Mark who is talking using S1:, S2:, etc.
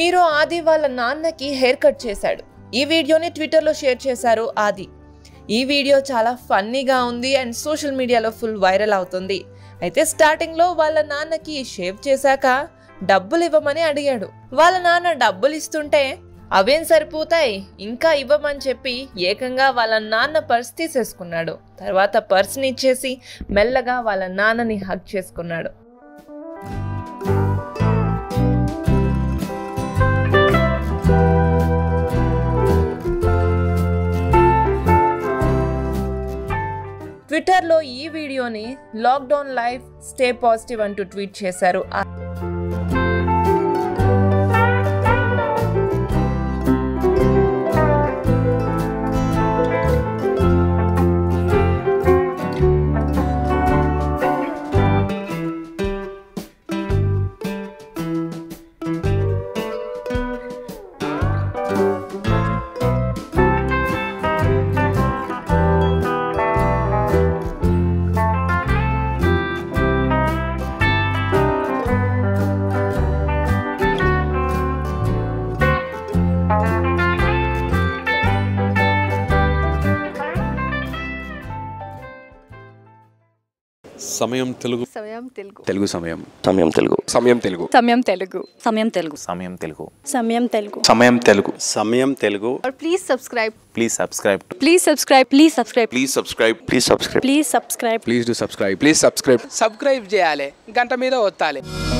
S1: hero ఆది వాళ్ళ నాన్నకి హెయిర్ కట్ చేశాడు ఈ వీడియోని ట్విట్టర్లో షేర్ చేశారు ఆది ఈ వీడియో చాలా ఫన్నీగా ఉంది అండ్ సోషల్ మీడియాలో ఫుల్ వైరల్ అవుతుంది అయితే స్టార్టింగ్లో వాళ్ళ నాన్నకి షేవ్ చేశాక డబ్బులు ఇవ్వమని అడిగాడు వాళ్ళ నాన్న డబ్బులు ఇస్తుంటే అవేం సరిపోతాయి ఇంకా ఇవ్వమని చెప్పి ఏకంగా వాళ్ళ నాన్న పర్స్ తీసేసుకున్నాడు తర్వాత పర్స్ని ఇచ్చేసి మెల్లగా వాళ్ళ నాన్నని హగ్ చేసుకున్నాడు ట్విట్టర్లో ఈ వీడియోని లాక్డౌన్ లైఫ్ స్టే పాజిటివ్ అంటూ ట్వీట్ చేశారు ఆ-
S2: సమయం తెలుగు
S3: సమయం తెలుగు
S4: తెలుగు సమయం
S5: సమయం తెలుగు
S2: సమయం తెలుగు
S3: సమయం తెలుగు
S6: సమయం తెలుగు
S7: సమయం తెలుగు
S6: సమయం తెలుగు
S5: సమయం తెలుగు
S4: సమయం తెలుగు
S3: और please subscribe
S7: please subscribe
S6: please subscribe please subscribe
S2: please subscribe
S5: please subscribe
S6: please subscribe
S4: please do subscribe
S2: please subscribe
S8: subscribe చేయాలి గంట మీద ఒత్తాలి